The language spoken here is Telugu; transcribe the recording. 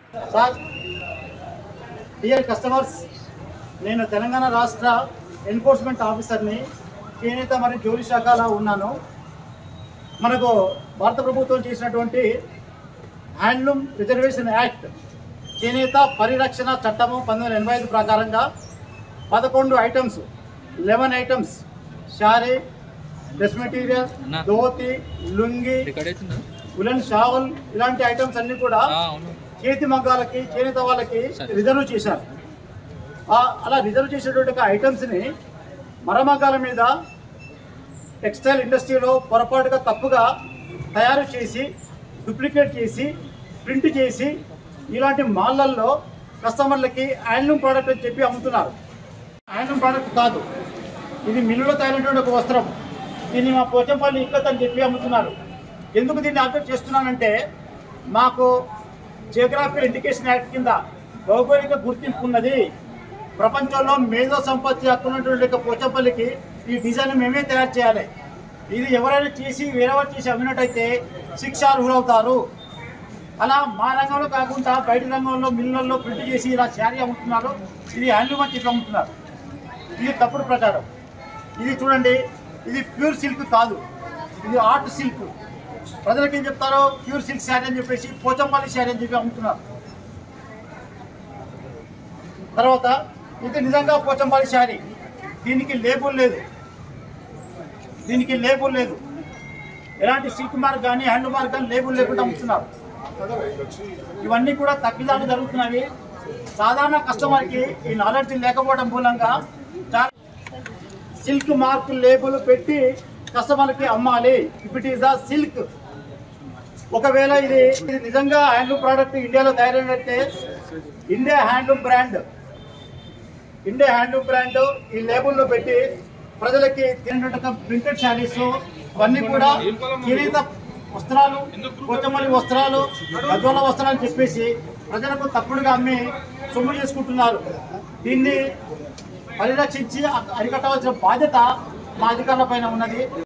సార్ డియర్ కస్టమర్స్ నేను తెలంగాణ రాష్ట్ర ఎన్ఫోర్స్మెంట్ ఆఫీసర్ని చేనేత మరియు జోలి శాఖలో ఉన్నాను మనకు భారత ప్రభుత్వం చేసినటువంటి హ్యాండ్లూమ్ రిజర్వేషన్ యాక్ట్ చేనేత పరిరక్షణ చట్టము పంతొమ్మిది వందల ఎనభై ఐదు ప్రకారంగా పదకొండు items eleven items sari dress material అన్నా. ధోతి లుంగి రికార్డ్ అవుతుందా ఉలన్ షావల్ ఇలాంటి ఐటమ్స్ అన్ని కూడా ఆ, అవును చేతి మగ్గాలకి చేనేత వాళ్ళకి సరే. రిజర్వ్ చేశారు ఆ- అలా రిజర్వ్ చేసేటువంటి ఒక ఐటమ్స్ని మరమగ్గాల మీద టెక్స్టైల్ ఇండస్ట్రీలో పొరపాటుగా తప్పుగా తయారు చేసి డూప్లికేట్ చేసి ప్రింట్ చేసి ఇలాంటి మాల్లల్లో కస్టమర్లకి హ్యాండ్లూమ్ ప్రోడక్ట్ అని చెప్పి అమ్ముతున్నారు హ్యాండ్లూమ్ ప్రోడక్ట్ కాదు ఇది మిల్లులో తయారైనటువంటి ఒక వస్త్రం దీన్ని మా పోచంపల్లి ఇక్కత్ అని చెప్పి అమ్ముతున్నారు ఎందుకు దీన్ని ఆబ్జెక్ట్ చేస్తున్నానంటే మాకు జియోగ్రాఫికల్ ఇండికేషన్ యాక్ట్ కింద భౌగోళిక గుర్తింపు ఉన్నది ప్రపంచంలో మేధో సంపత్తి హక్కు ఉన్నటువంటి ఒక పోచంపల్లికి ఈ డిజైన్ మేమే తయారు చేయాలి ఇది ఎవరైనా చేసి వేరేవారు చేసి అమ్మినట్టయితే శిక్ష అర్హులవుతారు అలా మా రంగంలో కాకుండా బయట రంగంలో మిల్లుల్లో ప్రింట్ చేసి ఇలా శారీ అమ్ముతున్నారు ఇది హ్యాండ్లూమ్ అని చెప్పి అమ్ముతున్నారు ఇది తప్పుడు ప్రచారం ఇది చూడండి ఇది ప్యూర్ సిల్క్ కాదు ఇది ఆర్ట్ సిల్క్ ప్రజలకు ఏం చెప్తారో ప్యూర్ సిల్క్ శారీ అని చెప్పేసి పోచంపల్లి శారీ అని చెప్పి అమ్ముతున్నారు తర్వాత ఇది నిజంగా పోచంపల్లి శారీ దీనికి లేబుల్ లేదు దీనికి లేబుల్ లేదు ఎలాంటి సిల్క్ మార్క్ కానీ హ్యాండ్ మార్క్ కానీ లేబుల్ లేకుండా అమ్ముతున్నారు ఇవన్నీ కూడా తప్పిదాలు జరుగుతున్నవి సాధారణ కస్టమర్కి ఈ నాలెడ్జ్ లేకపోవడం మూలంగా చాలా సిల్క్ మార్క్ లేబుల్ పెట్టి కస్టమర్కి అమ్మాలి if it is the silk ఒకవేళ ఇది ఇది నిజంగా హ్యాండ్లూమ్ ప్రోడక్ట్ ఇండియాలో తయారైనట్టే India handloom brand India handloom brand ఈ లేబుల్లో పెట్టి ప్రజలకి తినేటట్టుగా ప్రింటెడ్ శారీస్ అవన్నీ కూడా చేనేత వస్త్రాలు కొత్తమల్లి వస్త్రాలు గద్వాల వస్త్రాలు అని చెప్పేసి ప్రజలకు తప్పుడుగా అమ్మి సొమ్ము చేసుకుంటున్నారు దీన్ని పరిరక్షించి అరికట్టవలసిన బాధ్యత మా అధికారుల పైన ఉన్నది